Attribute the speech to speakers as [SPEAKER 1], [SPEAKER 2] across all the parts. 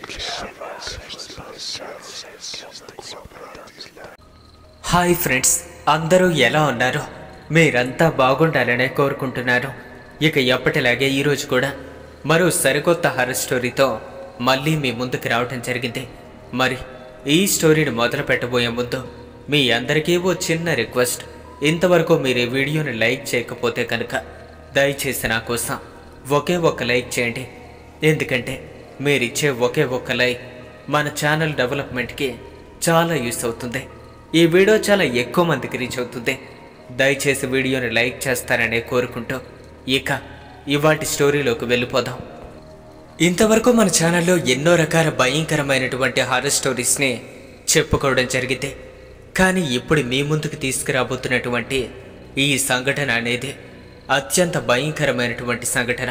[SPEAKER 1] hi friends అందరూ ఎలా ఉన్నారు మీరంతా బాగుండాలనే కోరుకుంటున్నాను ఇక ఎప్పటిలాగే ఈరోజు కూడా మరో సరికొత్త హర్రర్ స్టోరీతో మళ్ళీ మీ ముందుకు రావడం జరిగింది మరి ఈ స్టోరీని మొదలు పెట్టబోయే ముందు మీ అందరికీ ఓ చిన్న రిక్వెస్ట్ ఇంతవరకు మీరు ఈ వీడియోని లైక్ చేయకపోతే కనుక దయచేసి నా కోసం ఒకే ఒక్క లైక్ చేయండి ఎందుకంటే మీరిచ్చే ఒకే ఒక్క లైక్ మన ఛానల్ డెవలప్మెంట్కి చాలా యూస్ అవుతుంది ఈ వీడియో చాలా ఎక్కువ మందికి రీచ్ అవుతుంది దయచేసి వీడియోని లైక్ చేస్తారనే కోరుకుంటూ ఇక ఇవాటి స్టోరీలోకి వెళ్ళిపోదాం ఇంతవరకు మన ఛానల్లో ఎన్నో రకాల భయంకరమైనటువంటి హారర్ స్టోరీస్ని చెప్పుకోవడం జరిగింది కానీ ఇప్పుడు మీ ముందుకు తీసుకురాబోతున్నటువంటి ఈ సంఘటన అనేది అత్యంత భయంకరమైనటువంటి సంఘటన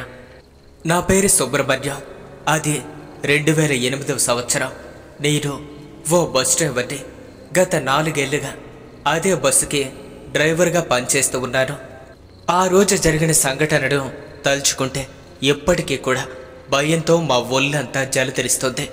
[SPEAKER 1] నా పేరు సుబ్రహ్మణ్యం అది రెండు వేల ఎనిమిదవ సంవత్సరం నేను ఓ బస్ డ్రైవర్ని గత నాలుగేళ్లుగా అదే బస్సుకి డ్రైవర్గా పనిచేస్తూ ఉన్నాను ఆ రోజు జరిగిన సంఘటనను తలుచుకుంటే ఎప్పటికీ కూడా భయంతో మా ఒళ్ళంతా జలతరిస్తుంది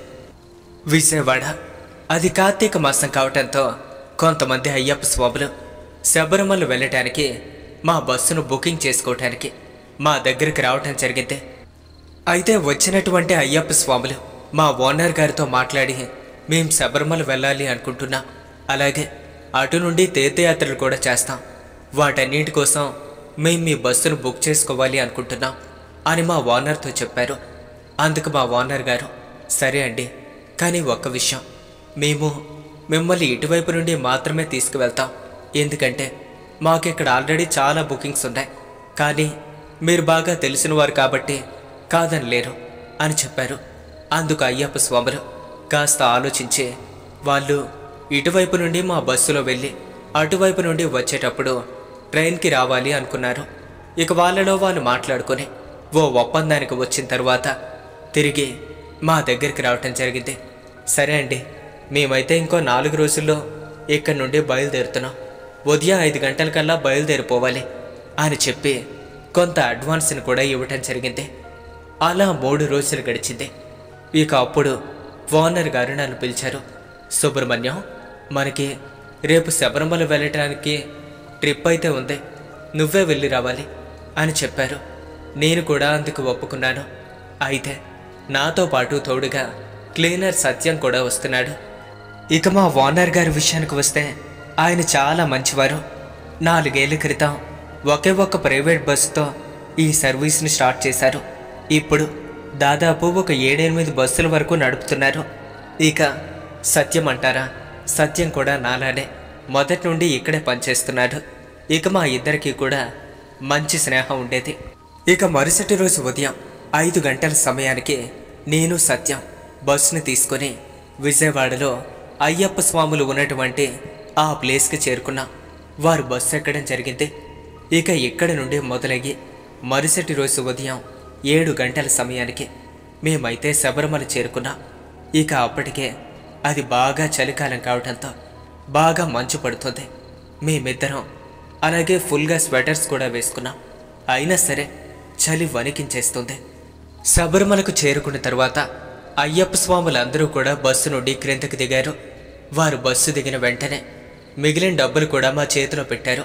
[SPEAKER 1] విజయవాడ అది కార్తీక మాసం కావటంతో కొంతమంది అయ్యప్ప స్వాములు శబరిమల వెళ్ళటానికి మా బస్సును బుకింగ్ చేసుకోవటానికి మా దగ్గరికి రావటం జరిగింది అయితే వచ్చినటువంటి అయ్యప్ప స్వాములు మా ఓనర్ గారితో మాట్లాడి మేం శబరిమల వెళ్ళాలి అనుకుంటున్నాం అలాగే అటు నుండి తీర్థయాత్రలు కూడా చేస్తాం వాటన్నింటి కోసం మేం మీ బస్సును బుక్ చేసుకోవాలి అనుకుంటున్నాం అని మా ఓనర్తో చెప్పారు అందుకు మా ఓనర్ గారు సరే అండి కానీ ఒక్క విషయం మేము మిమ్మల్ని ఇటువైపు నుండి మాత్రమే తీసుకువెళ్తాం ఎందుకంటే మాకు ఇక్కడ ఆల్రెడీ చాలా బుకింగ్స్ ఉన్నాయి కానీ మీరు బాగా తెలిసిన వారు కాబట్టి కాదని లేరు అని చెప్పారు అందుకు అయ్యప్ప స్వాములు కాస్త ఆలోచించి వాళ్ళు ఇటువైపు నుండి మా బస్సులో వెళ్ళి అటువైపు నుండి వచ్చేటప్పుడు ట్రైన్కి రావాలి అనుకున్నారు ఇక వాళ్ళలో వాళ్ళు మాట్లాడుకొని ఓ ఒప్పందానికి వచ్చిన తర్వాత తిరిగి మా దగ్గరికి రావటం జరిగింది సరే అండి మేమైతే ఇంకో నాలుగు రోజుల్లో ఇక్కడి నుండి బయలుదేరుతున్నాం ఉదయం ఐదు గంటలకల్లా బయలుదేరిపోవాలి అని చెప్పి కొంత అడ్వాన్స్ని కూడా ఇవ్వటం జరిగింది అలా మూడు రోజులు గడిచింది ఇక అప్పుడు ఓనర్ గారు నన్ను పిలిచారు సుబ్రహ్మణ్యం మనకి రేపు శబరిమల వెళ్ళటానికి ట్రిప్ అయితే ఉంది నువ్వే వెళ్ళి రావాలి అని చెప్పారు నేను కూడా అందుకు ఒప్పుకున్నాను అయితే నాతో పాటు తోడుగా క్లీనర్ సత్యం కూడా వస్తున్నాడు ఇక మా ఓనర్ గారి విషయానికి వస్తే ఆయన చాలా మంచివారు నాలుగేళ్ల క్రితం ఒకే ఒక్క ప్రైవేట్ బస్సుతో ఈ సర్వీస్ని స్టార్ట్ చేశారు ఇప్పుడు దాదాపు ఒక ఏడెనిమిది బస్సుల వరకు నడుపుతున్నారు ఇక సత్యం అంటారా సత్యం కూడా నాలానే మొదటి నుండి ఇక్కడే పనిచేస్తున్నాడు ఇక మా ఇద్దరికి కూడా మంచి స్నేహం ఉండేది ఇక మరుసటి రోజు ఉదయం ఐదు గంటల సమయానికి నేను సత్యం బస్సుని తీసుకొని విజయవాడలో అయ్యప్ప స్వాములు ఉన్నటువంటి ఆ ప్లేస్కి చేరుకున్నాం వారు బస్సు ఎక్కడం జరిగింది ఇక ఇక్కడి నుండి మొదలయ్యి మరుసటి రోజు ఉదయం ఏడు గంటల సమయానికి మేమైతే శబరిమల చేరుకున్నాం ఇక అప్పటికే అది బాగా చలికాలం కావడంతో బాగా మంచు పడుతుంది మేమిద్దరం అలాగే ఫుల్గా స్వెటర్స్ కూడా వేసుకున్నాం అయినా సరే చలి వణికించేస్తుంది శబరిమలకు చేరుకున్న తర్వాత అయ్యప్ప స్వాములందరూ కూడా బస్సు నుండి క్రిందకి దిగారు వారు బస్సు దిగిన వెంటనే మిగిలిన డబ్బులు కూడా మా చేతిలో పెట్టారు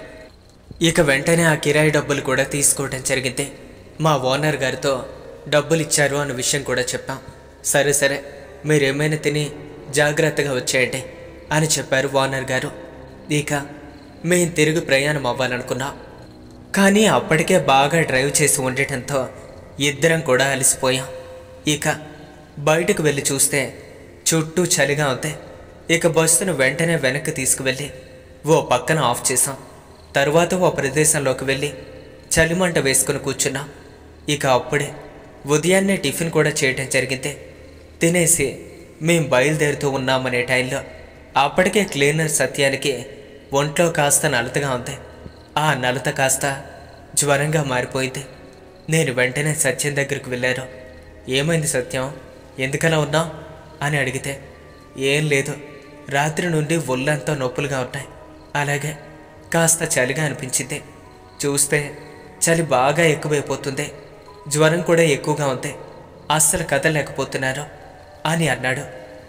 [SPEAKER 1] ఇక వెంటనే ఆ కిరాయి డబ్బులు కూడా తీసుకోవడం జరిగింది మా ఓనర్ గారితో డబ్బులు ఇచ్చారు అన్న విషయం కూడా చెప్పాం సరే సరే మీరేమైనా తిని జాగ్రత్తగా వచ్చేయండి అని చెప్పారు ఓనర్ గారు ఇక మేము తిరిగి ప్రయాణం అవ్వాలనుకున్నాం కానీ అప్పటికే బాగా డ్రైవ్ చేసి ఉండటంతో ఇద్దరం కూడా అలసిపోయాం ఇక బయటకు వెళ్ళి చూస్తే చుట్టూ చలిగా ఉంది ఇక బస్సును వెంటనే వెనక్కి తీసుకువెళ్ళి ఓ పక్కన ఆఫ్ చేసాం తరువాత ఓ ప్రదేశంలోకి వెళ్ళి చలిమంట వేసుకుని కూర్చున్నాం ఇక అప్పుడే ఉదయాన్నే టిఫిన్ కూడా చేయటం జరిగింది తినేసి మేం బయలుదేరుతూ ఉన్నామనే టైంలో అప్పటికే క్లీనర్ సత్యానికి ఒంట్లో కాస్త నలతగా ఉంది ఆ నలత కాస్త జ్వరంగా మారిపోయింది నేను వెంటనే సత్యం దగ్గరికి వెళ్ళాను ఏమైంది సత్యం ఎందుకలా ఉన్నావు అని అడిగితే ఏం లేదు రాత్రి నుండి ఒళ్ళంతా నొప్పులుగా ఉన్నాయి అలాగే కాస్త చలిగా అనిపించింది చూస్తే చలి బాగా ఎక్కువైపోతుంది జ్వరం కూడా ఎక్కువగా ఉంది అస్సలు కదలేకపోతున్నారు అని అన్నాడు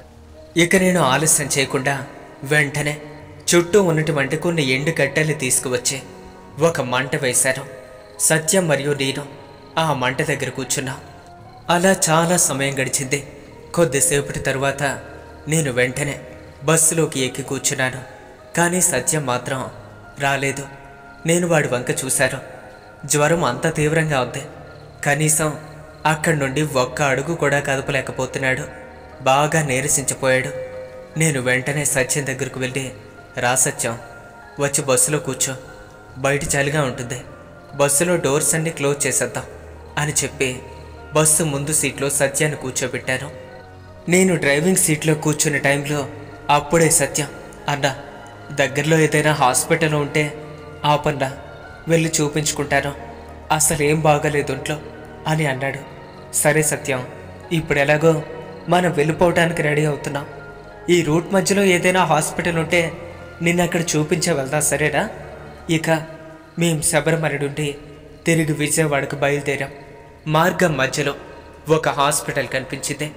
[SPEAKER 1] ఇక నేను ఆలస్యం చేయకుండా వెంటనే చుట్టూ ఉన్నటువంటి కొన్ని ఎండు కట్టెలు తీసుకువచ్చి ఒక మంట వేశాను సత్యం మరియు నేను ఆ మంట దగ్గర కూర్చున్నాం అలా చాలా సమయం గడిచింది కొద్దిసేపటి తరువాత నేను వెంటనే బస్సులోకి ఎక్కి కూర్చున్నాను కానీ సత్యం మాత్రం రాలేదు నేను వాడి వంక చూశాను జ్వరం అంత తీవ్రంగా ఉంది కనీసం అక్కడి నుండి ఒక్క అడుగు కూడా కదపలేకపోతున్నాడు బాగా నీరసించిపోయాడు నేను వెంటనే సత్యం దగ్గరకు వెళ్ళి రా సత్యం వచ్చి బస్సులో కూర్చో బయట చలిగా ఉంటుంది బస్సులో డోర్స్ అన్ని క్లోజ్ చేసేద్దాం అని చెప్పి బస్సు ముందు సీట్లో సత్యాన్ని కూర్చోబెట్టాను నేను డ్రైవింగ్ సీట్లో కూర్చున్న టైంలో అప్పుడే సత్యం అన్నా దగ్గరలో ఏదైనా హాస్పిటల్ ఉంటే ఆపన్నా వెళ్ళి చూపించుకుంటాను అసలు ఏం బాగాలేదు ఒంట్లో అని అన్నాడు సరే సత్యం ఇప్పుడు ఎలాగో మనం వెళ్ళిపోవటానికి రెడీ అవుతున్నాం ఈ రూట్ మధ్యలో ఏదైనా హాస్పిటల్ ఉంటే నిన్ను అక్కడ చూపించే వెళ్దాం సరేనా ఇక మేం శబరిమల నుండి తిరిగి విజయవాడకు బయలుదేరాం మార్గం మధ్యలో ఒక హాస్పిటల్ కనిపించింది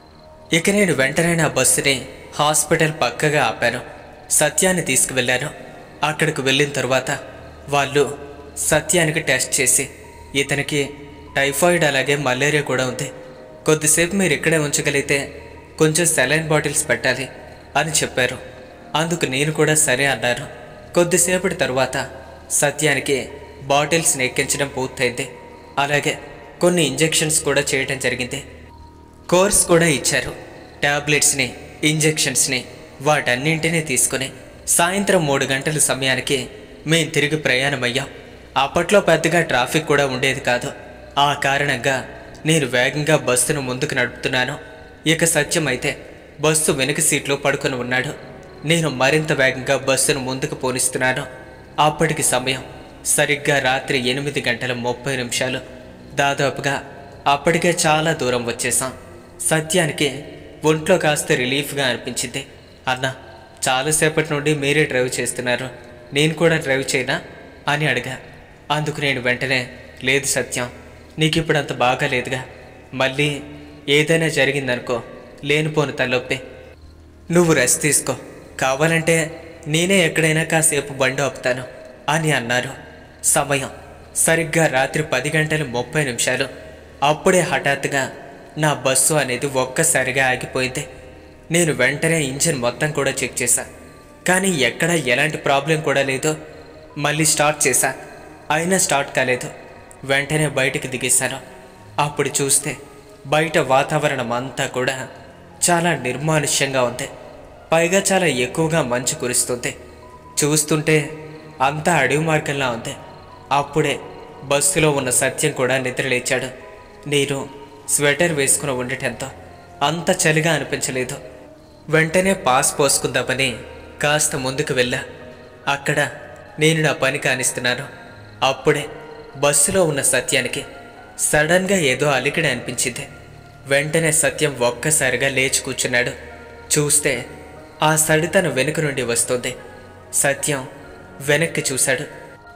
[SPEAKER 1] ఇక నేను వెంటనే నా బస్సుని హాస్పిటల్ పక్కగా ఆపాను సత్యాన్ని తీసుకువెళ్ళాను అక్కడికి వెళ్ళిన తర్వాత వాళ్ళు సత్యానికి టెస్ట్ చేసి ఇతనికి టైఫాయిడ్ అలాగే మలేరియా కూడా ఉంది కొద్దిసేపు మీరు ఇక్కడే ఉంచగలిగితే కొంచెం సెలైన్ బాటిల్స్ పెట్టాలి అని చెప్పారు అందుకు నేను కూడా సరే అన్నాను కొద్దిసేపటి తరువాత సత్యానికి బాటిల్స్ని ఎక్కించడం పూర్తయింది అలాగే కొన్ని ఇంజెక్షన్స్ కూడా చేయడం జరిగింది కోర్స్ కూడా ఇచ్చారు టాబ్లెట్స్ని ఇంజెక్షన్స్ని వాటన్నింటినీ తీసుకుని సాయంత్రం మూడు గంటల సమయానికి మేం తిరిగి ప్రయాణమయ్యాం అప్పట్లో పెద్దగా ట్రాఫిక్ కూడా ఉండేది కాదు ఆ కారణంగా నేను వేగంగా బస్సును ముందుకు నడుపుతున్నాను ఇక సత్యం అయితే బస్సు వెనుక సీట్లో పడుకొని ఉన్నాడు నేను మరింత వేగంగా బస్సును ముందుకు పోనిస్తున్నాను అప్పటికి సమయం సరిగ్గా రాత్రి ఎనిమిది గంటల ముప్పై నిమిషాలు దాదాపుగా అప్పటికే చాలా దూరం వచ్చేసాం సత్యానికి ఒంట్లో కాస్త రిలీఫ్గా అనిపించింది అన్న చాలాసేపటి నుండి మీరే డ్రైవ్ చేస్తున్నారు నేను కూడా డ్రైవ్ చేయనా అని అడిగా అందుకు నేను వెంటనే లేదు సత్యం నీకు ఇప్పుడు అంత బాగాలేదుగా మళ్ళీ ఏదైనా జరిగిందనుకో లేనిపోను తలొప్పి నువ్వు రెస్ట్ తీసుకో కావాలంటే నేనే ఎక్కడైనా కాసేపు బండి ఆపుతాను అని అన్నారు సమయం సరిగ్గా రాత్రి పది గంటల ముప్పై నిమిషాలు అప్పుడే హఠాత్తుగా నా బస్సు అనేది ఒక్కసారిగా ఆగిపోయింది నేను వెంటనే ఇంజిన్ మొత్తం కూడా చెక్ చేశా కానీ ఎక్కడ ఎలాంటి ప్రాబ్లం కూడా లేదు మళ్ళీ స్టార్ట్ చేశా అయినా స్టార్ట్ కాలేదు వెంటనే బయటికి దిగేశాను అప్పుడు చూస్తే బయట వాతావరణం అంతా కూడా చాలా నిర్మానుష్యంగా ఉంది పైగా చాలా ఎక్కువగా మంచు కురుస్తుంది చూస్తుంటే అంతా అడవి మార్గంలా ఉంది అప్పుడే బస్సులో ఉన్న సత్యం కూడా నిద్రలేచాడు నేను స్వెటర్ వేసుకుని ఉండటంతో అంత చలిగా అనిపించలేదు వెంటనే పాస్ పోసుకుందామని కాస్త ముందుకు వెళ్ళా అక్కడ నేను నా పని కానిస్తున్నాను అప్పుడే బస్సులో ఉన్న సత్యానికి సడన్గా ఏదో అలికిడి అనిపించింది వెంటనే సత్యం ఒక్కసారిగా లేచి కూర్చున్నాడు చూస్తే ఆ సడి తన వెనుక నుండి వస్తుంది సత్యం వెనక్కి చూశాడు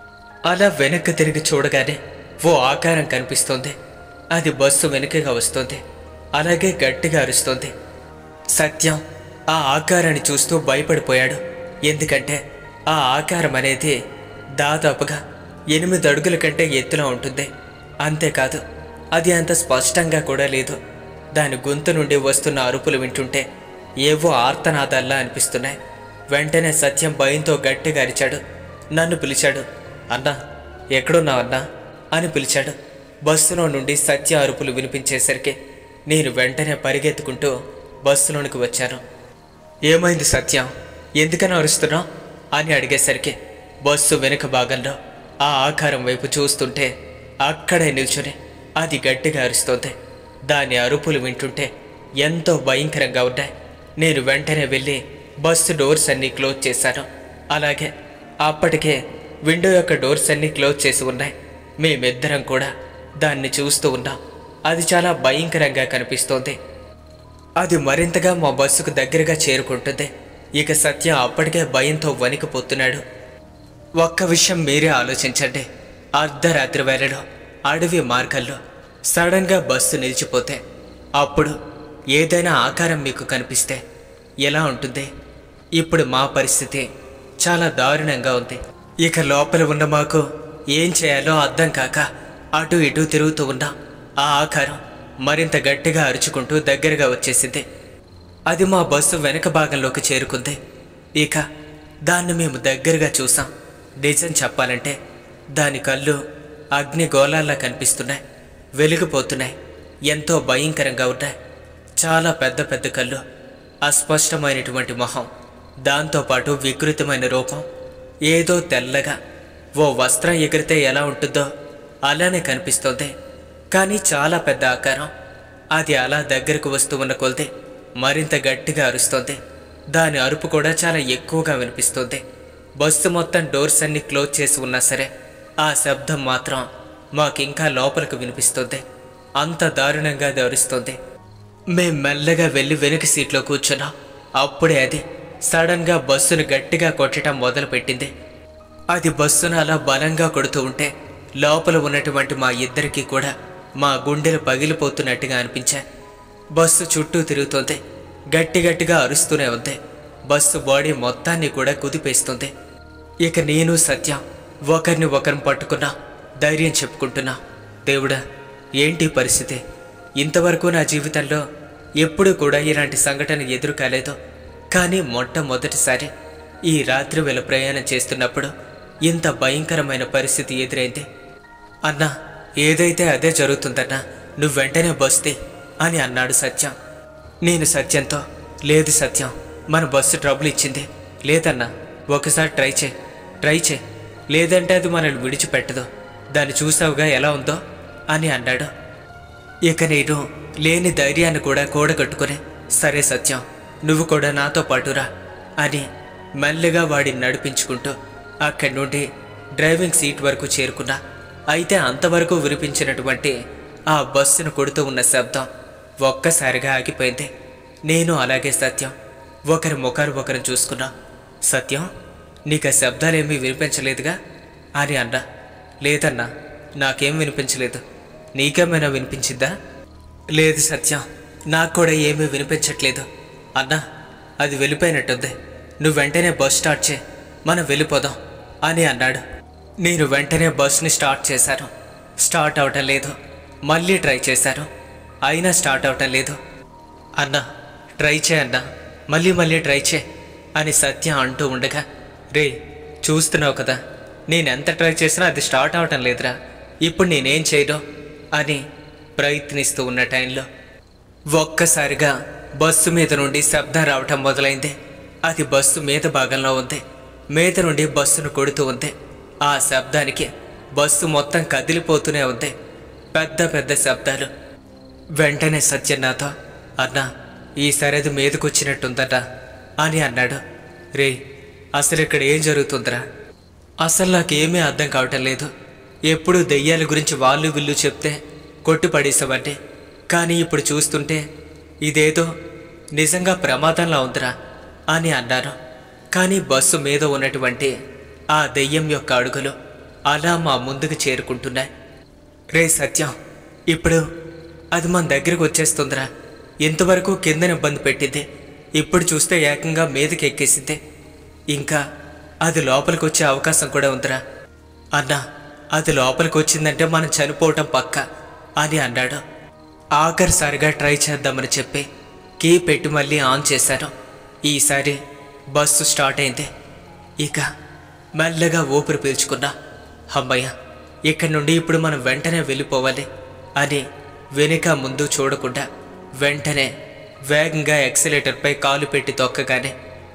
[SPEAKER 1] అలా వెనక్కి తిరిగి చూడగానే ఓ ఆకారం కనిపిస్తోంది అది బస్సు వెనుకగా వస్తుంది అలాగే గట్టిగా అరుస్తోంది సత్యం ఆ ఆకారాన్ని చూస్తూ భయపడిపోయాడు ఎందుకంటే ఆ ఆకారం అనేది దాదాపుగా ఎనిమిది అడుగుల కంటే ఎత్తులో ఉంటుంది అంతేకాదు అది అంత స్పష్టంగా కూడా లేదు దాని గొంతు నుండి వస్తున్న అరుపులు వింటుంటే ఏవో ఆర్తనాదాల్లా అనిపిస్తున్నాయి వెంటనే సత్యం భయంతో గట్టిగా అరిచాడు నన్ను పిలిచాడు అన్నా ఎక్కడున్నావు అన్నా అని పిలిచాడు బస్సులో నుండి సత్య అరుపులు వినిపించేసరికి నేను వెంటనే పరిగెత్తుకుంటూ బస్సులోనికి వచ్చాను ఏమైంది సత్యం ఎందుకని అరుస్తున్నావు అని అడిగేసరికి బస్సు వెనుక భాగంలో ఆ ఆకారం వైపు చూస్తుంటే అక్కడే నిల్చుని అది గట్టిగా అరుస్తోంది దాని అరుపులు వింటుంటే ఎంతో భయంకరంగా ఉన్నాయి నేను వెంటనే వెళ్ళి బస్సు డోర్స్ అన్నీ క్లోజ్ చేశాను అలాగే అప్పటికే విండో యొక్క డోర్స్ అన్నీ క్లోజ్ చేసి ఉన్నాయి మేమిద్దరం కూడా దాన్ని చూస్తూ ఉన్నాం అది చాలా భయంకరంగా కనిపిస్తోంది అది మరింతగా మా బస్సుకు దగ్గరగా చేరుకుంటుంది ఇక సత్య అప్పటికే భయంతో వణికిపోతున్నాడు ఒక్క విషయం మీరే ఆలోచించండి అర్ధరాత్రి వేళలో అడవి మార్గంలో సడన్గా బస్సు నిలిచిపోతే అప్పుడు ఏదైనా ఆకారం మీకు కనిపిస్తే ఎలా ఉంటుంది ఇప్పుడు మా పరిస్థితి చాలా దారుణంగా ఉంది ఇక లోపల ఉన్న మాకు ఏం చేయాలో అర్థం కాక అటు ఇటు తిరుగుతూ ఉన్నా ఆ ఆకారం మరింత గట్టిగా అరుచుకుంటూ దగ్గరగా వచ్చేసింది అది మా బస్సు వెనక భాగంలోకి చేరుకుంది ఇక దాన్ని మేము దగ్గరగా చూసాం నిజం చెప్పాలంటే దాని కళ్ళు అగ్ని గోళాల్లా కనిపిస్తున్నాయి వెలిగిపోతున్నాయి ఎంతో భయంకరంగా ఉన్నాయి చాలా పెద్ద పెద్ద కళ్ళు అస్పష్టమైనటువంటి మొహం దాంతోపాటు వికృతమైన రూపం ఏదో తెల్లగా ఓ వస్త్రం ఎగిరితే ఎలా ఉంటుందో అలానే కనిపిస్తోంది కానీ చాలా పెద్ద ఆకారం అది అలా దగ్గరకు వస్తూ ఉన్న కొలితే మరింత గట్టిగా అరుస్తోంది దాని అరుపు కూడా చాలా ఎక్కువగా వినిపిస్తోంది బస్సు మొత్తం డోర్స్ అన్ని క్లోజ్ చేసి ఉన్నా సరే ఆ శబ్దం మాత్రం మాకింకా లోపలికి వినిపిస్తుంది అంత దారుణంగా అది అరుస్తోంది మేం మెల్లగా వెళ్ళి వెనుక సీట్లో కూర్చున్నాం అప్పుడే అది సడన్గా బస్సును గట్టిగా కొట్టడం మొదలుపెట్టింది అది బస్సును అలా బలంగా కొడుతూ ఉంటే లోపల ఉన్నటువంటి మా ఇద్దరికి కూడా మా గుండెలు పగిలిపోతున్నట్టుగా అనిపించాయి బస్సు చుట్టూ తిరుగుతోంది గట్టి గట్టిగా అరుస్తూనే ఉంది బస్సు బాడీ మొత్తాన్ని కూడా కుదిపేస్తుంది ఇక నేను సత్యం ఒకరిని ఒకరిని పట్టుకున్నా ధైర్యం చెప్పుకుంటున్నా దేవుడా ఏంటి పరిస్థితి ఇంతవరకు నా జీవితంలో ఎప్పుడూ కూడా ఇలాంటి సంఘటన ఎదురు కాలేదు కానీ మొట్టమొదటిసారి ఈ రాత్రి వేళ ప్రయాణం చేస్తున్నప్పుడు ఇంత భయంకరమైన పరిస్థితి ఎదురైంది అన్నా ఏదైతే అదే జరుగుతుందన్నా నువ్వు వెంటనే బస్తే అని అన్నాడు సత్యం నేను సత్యంతో లేదు సత్యం మన బస్సు ట్రబుల్ ఇచ్చింది లేదన్నా ఒకసారి ట్రై చేయి ట్రై చేయి లేదంటే అది మనల్ని విడిచిపెట్టదు దాన్ని చూసావుగా ఎలా ఉందో అని అన్నాడు ఇక నేను లేని ధైర్యాన్ని కూడా కూడగట్టుకుని సరే సత్యం నువ్వు కూడా నాతో పాటురా అని మెల్లగా వాడిని నడిపించుకుంటూ అక్కడి నుండి డ్రైవింగ్ సీట్ వరకు చేరుకున్నా అయితే అంతవరకు వినిపించినటువంటి ఆ బస్సును కొడుతూ ఉన్న శబ్దం ఒక్కసారిగా ఆగిపోయింది నేను అలాగే సత్యం ఒకరి ముఖాలు ఒకరిని చూసుకున్నా సత్యం నీకు ఆ శబ్దాలేమీ వినిపించలేదుగా అని అన్నా లేదన్నా నాకేం వినిపించలేదు నీకేమైనా వినిపించిందా లేదు సత్యం నాకు కూడా ఏమీ వినిపించట్లేదు అన్నా అది వెళ్ళిపోయినట్టుంది నువ్వు వెంటనే బస్ స్టార్ట్ చే మనం వెళ్ళిపోదాం అని అన్నాడు నేను వెంటనే బస్ని స్టార్ట్ చేశాను స్టార్ట్ అవటం లేదు మళ్ళీ ట్రై చేశాను అయినా స్టార్ట్ అవటం లేదు అన్నా ట్రై చే అన్నా మళ్ళీ మళ్ళీ ట్రై చే అని సత్య అంటూ ఉండగా రే చూస్తున్నావు కదా నేను ఎంత ట్రై చేసినా అది స్టార్ట్ అవటం లేదురా ఇప్పుడు నేనేం చేయను అని ప్రయత్నిస్తూ ఉన్న టైంలో ఒక్కసారిగా బస్సు మీద నుండి శబ్దం రావటం మొదలైంది అది బస్సు మీద భాగంలో ఉంది మీద నుండి బస్సును కొడుతూ ఉంది ఆ శబ్దానికి బస్సు మొత్తం కదిలిపోతూనే ఉంది పెద్ద పెద్ద శబ్దాలు వెంటనే సత్యం నాతో అన్నా ఈసారి అది మీదకొచ్చినట్టుందట అని అన్నాడు రే అసలు ఇక్కడ ఏం జరుగుతుందిరా అసలు నాకేమీ అర్థం కావటం లేదు ఎప్పుడు దెయ్యాల గురించి వాళ్ళు వీళ్ళు చెప్తే కొట్టి పడేసామంటే కానీ ఇప్పుడు చూస్తుంటే ఇదేదో నిజంగా ప్రమాదంలా ఉందిరా అని అన్నాను కానీ బస్సు మీద ఉన్నటువంటి ఆ దెయ్యం యొక్క అడుగులు అలా మా ముందుకు చేరుకుంటున్నాయి రే సత్యం ఇప్పుడు అది మన దగ్గరకు వచ్చేస్తుందిరా ఇంతవరకు కిందన ఇబ్బంది పెట్టింది ఇప్పుడు చూస్తే ఏకంగా మీదకి ఎక్కేసింది ఇంకా అది లోపలికి వచ్చే అవకాశం కూడా ఉందిరా అన్నా అది లోపలికి వచ్చిందంటే మనం చనిపోవటం పక్క అని అన్నాడు ఆఖరిసారిగా ట్రై చేద్దామని చెప్పి కీ పెట్టి మళ్ళీ ఆన్ చేశాను ఈసారి బస్సు స్టార్ట్ అయింది ఇక మెల్లగా ఊపిరి పీల్చుకున్నా అమ్మయ్య ఇక్కడి నుండి ఇప్పుడు మనం వెంటనే వెళ్ళిపోవాలి అని వెనుక ముందు చూడకుండా వెంటనే వేగంగా ఎక్సిలేటర్పై కాలు పెట్టి తొక్కగానే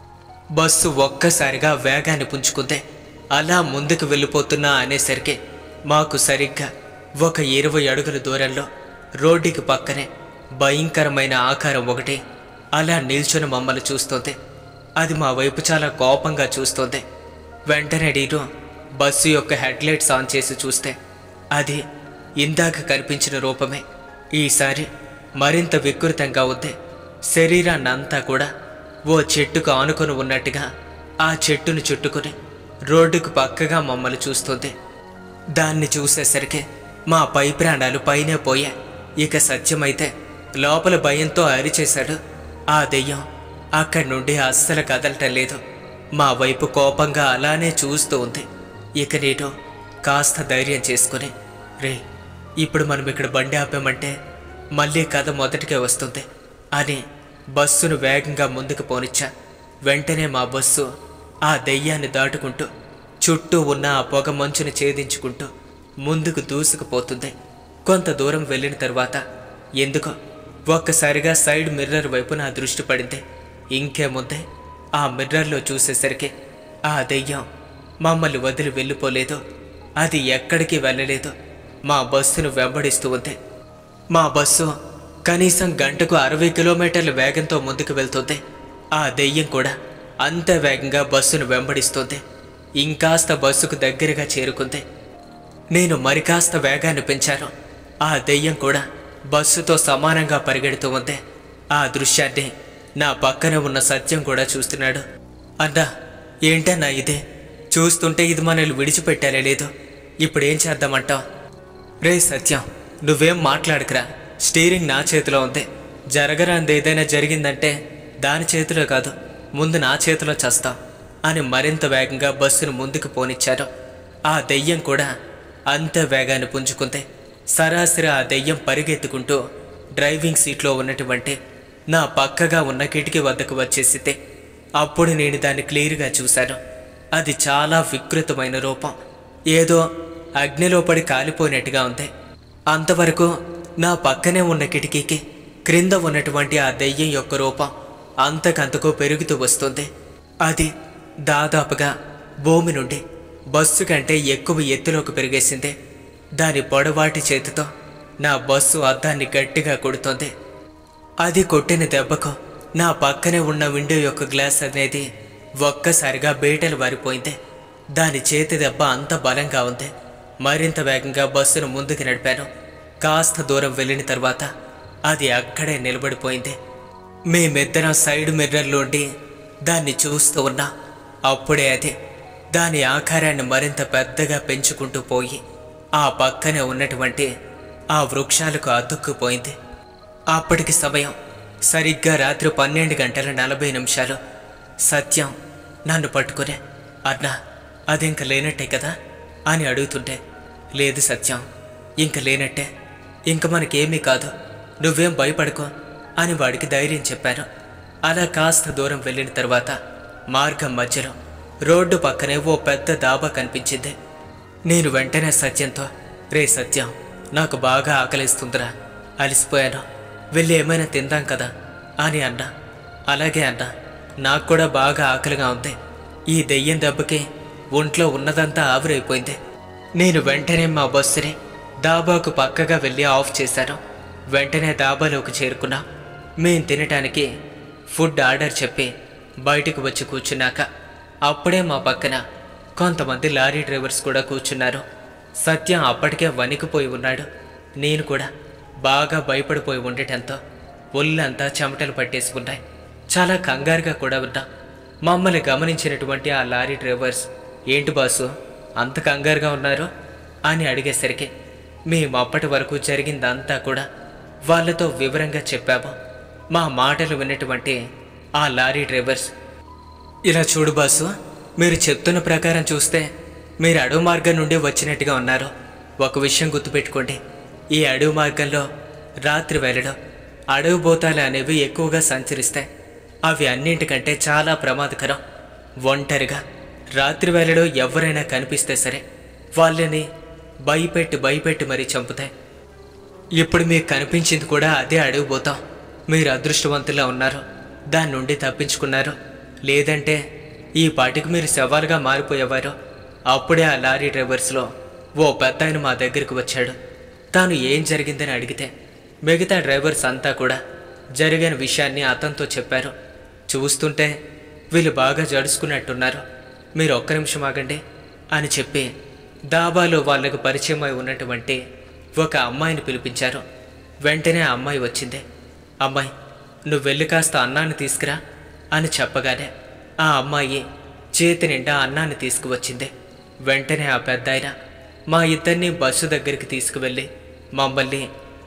[SPEAKER 1] బస్సు ఒక్కసారిగా వేగాన్ని పుంజుకుంది అలా ముందుకు వెళ్ళిపోతున్నా అనేసరికి మాకు సరిగ్గా ఒక ఇరవై అడుగుల దూరంలో రోడ్డుకి పక్కనే భయంకరమైన ఆకారం ఒకటి అలా నిల్చుని మమ్మల్ని చూస్తోంది అది మా వైపు చాలా కోపంగా చూస్తోంది వెంటనే నేను బస్సు యొక్క హెడ్లైట్స్ ఆన్ చేసి చూస్తే అది ఇందాక కనిపించిన రూపమే ఈసారి మరింత వికృతంగా ఉంది శరీరాన్నంతా కూడా ఓ చెట్టుకు ఆనుకొని ఉన్నట్టుగా ఆ చెట్టును చుట్టుకుని రోడ్డుకు పక్కగా మమ్మల్ని చూస్తుంది దాన్ని చూసేసరికి మా పై ప్రాణాలు పైనే పోయాయి ఇక సత్యమైతే లోపల భయంతో అరిచేశాడు ఆ దెయ్యం అక్కడి నుండి అస్సలు కదలటం లేదు మా వైపు కోపంగా అలానే చూస్తూ ఉంది ఇక నేను కాస్త ధైర్యం చేసుకుని రే ఇప్పుడు మనం ఇక్కడ బండి ఆపామంటే మళ్ళీ కథ మొదటికే వస్తుంది అని బస్సును వేగంగా ముందుకు పోనిచ్చా వెంటనే మా బస్సు ఆ దెయ్యాన్ని దాటుకుంటూ చుట్టూ ఉన్న ఆ పొగ మంచుని ఛేదించుకుంటూ ముందుకు దూసుకుపోతుంది కొంత దూరం వెళ్ళిన తర్వాత ఎందుకో ఒక్కసారిగా సైడ్ మిర్రర్ వైపు నా దృష్టి పడింది ఇంకేముంది ఆ మిర్రర్లో చూసేసరికి ఆ దెయ్యం మమ్మల్ని వదిలి వెళ్ళిపోలేదు అది ఎక్కడికి వెళ్ళలేదు మా బస్సును వెంబడిస్తూ ఉంది మా బస్సు కనీసం గంటకు అరవై కిలోమీటర్ల వేగంతో ముందుకు వెళ్తుంది ఆ దెయ్యం కూడా అంతే వేగంగా బస్సును వెంబడిస్తుంది ఇంకాస్త బస్సుకు దగ్గరగా చేరుకుంది నేను మరి కాస్త వేగాన్ని పెంచాను ఆ దెయ్యం కూడా బస్సుతో సమానంగా పరిగెడుతూ ఉంది ఆ దృశ్యాన్ని నా పక్కన ఉన్న సత్యం కూడా చూస్తున్నాడు అన్నా ఏంటన్నా ఇదే చూస్తుంటే ఇది మనల్ని విడిచిపెట్టాలే లేదు ఇప్పుడేం చేద్దామంటావు రే సత్యం నువ్వేం మాట్లాడకురా స్టీరింగ్ నా చేతిలో ఉంది జరగరాంది ఏదైనా జరిగిందంటే దాని చేతిలో కాదు ముందు నా చేతిలో చస్తాం అని మరింత వేగంగా బస్సును ముందుకు పోనిచ్చారు ఆ దెయ్యం కూడా అంత వేగాన్ని పుంజుకుంది సరాసరి ఆ దెయ్యం పరిగెత్తుకుంటూ డ్రైవింగ్ సీట్లో ఉన్నటువంటి నా పక్కగా ఉన్న కిటికీ వద్దకు వచ్చేసితే అప్పుడు నేను దాన్ని క్లియర్గా చూశాను అది చాలా వికృతమైన రూపం ఏదో అగ్నిలో పడి కాలిపోయినట్టుగా ఉంది అంతవరకు నా పక్కనే ఉన్న కిటికీకి క్రింద ఉన్నటువంటి ఆ దెయ్యం యొక్క రూపం అంతకంతకు పెరుగుతూ వస్తుంది అది దాదాపుగా భూమి నుండి బస్సు కంటే ఎక్కువ ఎత్తులోకి పెరిగేసింది దాని పొడవాటి చేతితో నా బస్సు అద్దాన్ని గట్టిగా కొడుతోంది అది కొట్టిన దెబ్బకు నా పక్కనే ఉన్న విండో యొక్క గ్లాస్ అనేది ఒక్కసారిగా బీటలు వారిపోయింది దాని చేతి దెబ్బ అంత బలంగా ఉంది మరింత వేగంగా బస్సును ముందుకు నడిపాను కాస్త దూరం వెళ్ళిన తర్వాత అది అక్కడే నిలబడిపోయింది మేమిద్దరం సైడ్ మిర్రర్లోండి దాన్ని చూస్తూ ఉన్నా అప్పుడే అది దాని ఆకారాన్ని మరింత పెద్దగా పెంచుకుంటూ పోయి ఆ పక్కనే ఉన్నటువంటి ఆ వృక్షాలకు అతుక్కుపోయింది అప్పటికి సమయం సరిగ్గా రాత్రి పన్నెండు గంటల నలభై నిమిషాలు సత్యం నన్ను పట్టుకునే అన్నా అది ఇంక లేనట్టే కదా అని అడుగుతుంటే లేదు సత్యం ఇంక లేనట్టే ఇంక మనకేమీ కాదు నువ్వేం భయపడుకో అని వాడికి ధైర్యం చెప్పాను అలా కాస్త దూరం వెళ్ళిన తర్వాత మార్గం మధ్యలో రోడ్డు పక్కనే ఓ పెద్ద దాబా కనిపించింది నేను వెంటనే సత్యంతో రే సత్యం నాకు బాగా ఆకలిస్తుందిరా అలసిపోయాను వెళ్ళి ఏమైనా తిందాం కదా అని అన్నా అలాగే అన్నా నాకు కూడా బాగా ఆకలిగా ఉంది ఈ దెయ్యం దెబ్బకి ఒంట్లో ఉన్నదంతా ఆవిరైపోయింది నేను వెంటనే మా బస్సుని దాబాకు పక్కగా వెళ్ళి ఆఫ్ చేశాను వెంటనే దాబాలోకి చేరుకున్నా మేం తినటానికి ఫుడ్ ఆర్డర్ చెప్పి బయటకు వచ్చి కూర్చున్నాక అప్పుడే మా పక్కన కొంతమంది లారీ డ్రైవర్స్ కూడా కూర్చున్నారు సత్యం అప్పటికే వణికిపోయి ఉన్నాడు నేను కూడా బాగా భయపడిపోయి ఉండటంతో ఒళ్ళంతా చెమటలు పట్టేసి ఉన్నాయి చాలా కంగారుగా కూడా ఉన్నా మమ్మల్ని గమనించినటువంటి ఆ లారీ డ్రైవర్స్ ఏంటి బాసు అంత కంగారుగా ఉన్నారు అని అడిగేసరికి మేము అప్పటి వరకు జరిగిందంతా కూడా వాళ్ళతో వివరంగా చెప్పాము మా మాటలు విన్నటువంటి ఆ లారీ డ్రైవర్స్ ఇలా చూడు బాసు మీరు చెప్తున్న ప్రకారం చూస్తే మీరు అడవి మార్గం నుండి వచ్చినట్టుగా ఉన్నారు ఒక విషయం గుర్తుపెట్టుకోండి ఈ అడవి మార్గంలో రాత్రి వేళలో అడవి భూతాలు అనేవి ఎక్కువగా సంచరిస్తాయి అవి అన్నింటికంటే చాలా ప్రమాదకరం ఒంటరిగా రాత్రి వేళలో ఎవరైనా కనిపిస్తే సరే వాళ్ళని భయపెట్టి భయపెట్టి మరీ చంపుతాయి ఇప్పుడు మీకు కనిపించింది కూడా అదే అడవి పోతాం మీరు అదృష్టవంతులా ఉన్నారు దాని నుండి తప్పించుకున్నారు లేదంటే ఈ పాటికి మీరు శవాలుగా మారిపోయేవారు అప్పుడే ఆ లారీ డ్రైవర్స్లో ఓ పెద్ద ఆయన మా దగ్గరికి వచ్చాడు తాను ఏం జరిగిందని అడిగితే మిగతా డ్రైవర్స్ అంతా కూడా జరిగిన విషయాన్ని అతనితో చెప్పారు చూస్తుంటే వీళ్ళు బాగా జడుచుకున్నట్టున్నారు మీరు ఒక్క నిమిషం ఆగండి అని చెప్పి దాబాలో వాళ్లకు పరిచయమై ఉన్నటువంటి ఒక అమ్మాయిని పిలిపించారు వెంటనే ఆ అమ్మాయి వచ్చింది అమ్మాయి నువ్వు వెళ్ళి కాస్త అన్నాన్ని తీసుకురా అని చెప్పగానే ఆ అమ్మాయి చేతి నిండా అన్నాన్ని తీసుకువచ్చింది వెంటనే ఆ పెద్దాయన మా ఇద్దరిని బస్సు దగ్గరికి తీసుకువెళ్ళి మమ్మల్ని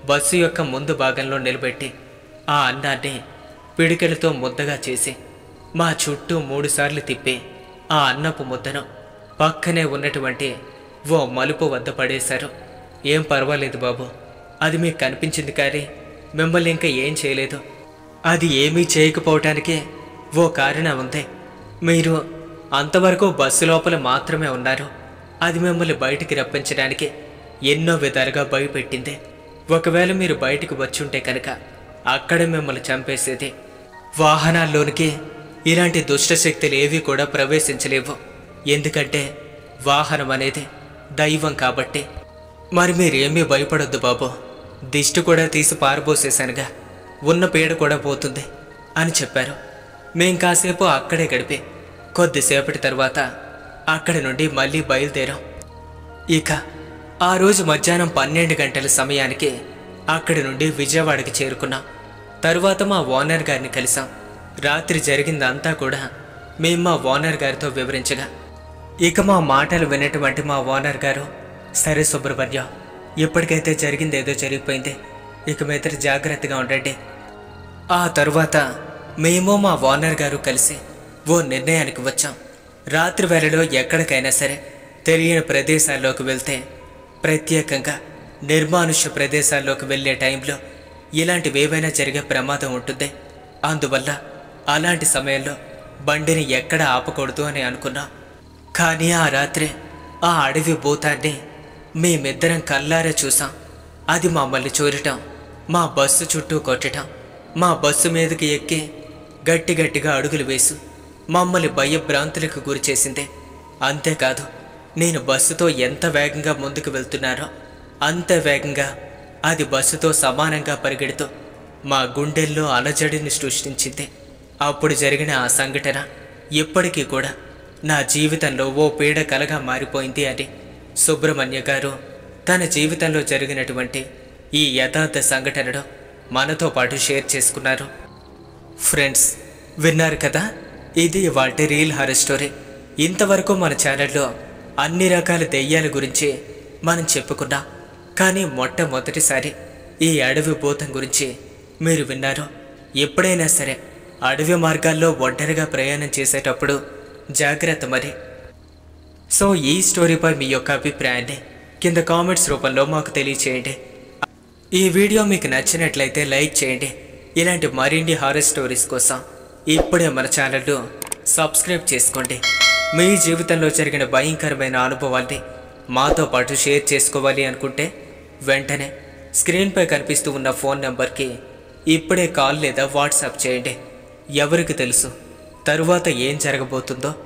[SPEAKER 1] బస్సు యొక్క ముందు భాగంలో నిలబెట్టి ఆ అన్నాన్ని పిడికెలతో ముద్దగా చేసి మా చుట్టూ మూడుసార్లు తిప్పి ఆ అన్నపు ముద్దను పక్కనే ఉన్నటువంటి ఓ మలుపు వద్ద పడేశారు ఏం పర్వాలేదు బాబు అది మీకు కనిపించింది కానీ మిమ్మల్ని ఇంకా ఏం చేయలేదు అది ఏమీ చేయకపోవటానికి ఓ కారణం ఉంది మీరు అంతవరకు బస్సు లోపల మాత్రమే ఉన్నారు అది మిమ్మల్ని బయటికి రప్పించడానికి ఎన్నో విధాలుగా భయపెట్టింది ఒకవేళ మీరు బయటికి వచ్చుంటే కనుక అక్కడే మిమ్మల్ని చంపేసేది వాహనాల్లోనికి ఇలాంటి దుష్ట శక్తులు ఏవి కూడా ప్రవేశించలేవు ఎందుకంటే వాహనం అనేది దైవం కాబట్టి మరి మీరేమీ భయపడొద్దు బాబు దిష్టి కూడా తీసి పారబోసేశానుగా ఉన్న పీడ కూడా పోతుంది అని చెప్పారు మేం కాసేపు అక్కడే గడిపి కొద్దిసేపటి తర్వాత అక్కడి నుండి మళ్ళీ బయలుదేరాం ఇక ఆ రోజు మధ్యాహ్నం పన్నెండు గంటల సమయానికి అక్కడి నుండి విజయవాడకి చేరుకున్నాం తరువాత మా ఓనర్ గారిని కలిసాం రాత్రి జరిగిందంతా కూడా మేము మా ఓనర్ గారితో వివరించగా ఇక మా మాటలు వినటువంటి మా ఓనర్ గారు సరే సుబ్రహ్మణ్యం ఇప్పటికైతే జరిగింది ఏదో జరిగిపోయింది ఇక మీదట జాగ్రత్తగా ఉండండి ఆ తరువాత మేము మా ఓనర్ గారు కలిసి ఓ నిర్ణయానికి వచ్చాం రాత్రి వేళలో ఎక్కడికైనా సరే తెలియని ప్రదేశాల్లోకి వెళ్తే ప్రత్యేకంగా నిర్మానుష్య ప్రదేశాల్లోకి వెళ్ళే టైంలో ఇలాంటివి ఏవైనా జరిగే ప్రమాదం ఉంటుంది అందువల్ల అలాంటి సమయంలో బండిని ఎక్కడ ఆపకూడదు అని అనుకున్నాం కానీ ఆ రాత్రి ఆ అడవి భూతాన్ని మేమిద్దరం కల్లారా చూసాం అది మమ్మల్ని చూడటం మా బస్సు చుట్టూ కొట్టడం మా బస్సు మీదకి ఎక్కి గట్టి గట్టిగా అడుగులు వేసు మమ్మల్ని భయభ్రాంతులకు గురి చేసింది అంతేకాదు నేను బస్సుతో ఎంత వేగంగా ముందుకు వెళ్తున్నానో అంత వేగంగా అది బస్సుతో సమానంగా పరిగెడుతూ మా గుండెల్లో అలజడిని సృష్టించింది అప్పుడు జరిగిన ఆ సంఘటన ఇప్పటికీ కూడా నా జీవితంలో ఓ పీడ కలగా మారిపోయింది అని సుబ్రహ్మణ్య గారు తన జీవితంలో జరిగినటువంటి ఈ యథార్థ సంఘటనను మనతో పాటు షేర్ చేసుకున్నారు ఫ్రెండ్స్ విన్నారు కదా ఇది వాటి రీల్ హారర్ స్టోరీ ఇంతవరకు మన ఛానల్లో అన్ని రకాల దెయ్యాల గురించి మనం చెప్పుకున్నాం కానీ మొట్టమొదటిసారి ఈ అడవి భూతం గురించి మీరు విన్నారు ఎప్పుడైనా సరే అడవి మార్గాల్లో ఒంటరిగా ప్రయాణం చేసేటప్పుడు జాగ్రత్త మరి సో ఈ స్టోరీపై మీ యొక్క అభిప్రాయాన్ని కింద కామెంట్స్ రూపంలో మాకు తెలియచేయండి ఈ వీడియో మీకు నచ్చినట్లయితే లైక్ చేయండి ఇలాంటి మరిన్ని హారర్ స్టోరీస్ కోసం ఇప్పుడే మన ఛానల్ను సబ్స్క్రైబ్ చేసుకోండి మీ జీవితంలో జరిగిన భయంకరమైన అనుభవాల్ని మాతో పాటు షేర్ చేసుకోవాలి అనుకుంటే వెంటనే స్క్రీన్పై కనిపిస్తూ ఉన్న ఫోన్ నెంబర్కి ఇప్పుడే కాల్ లేదా వాట్సాప్ చేయండి ఎవరికి తెలుసు తరువాత ఏం జరగబోతుందో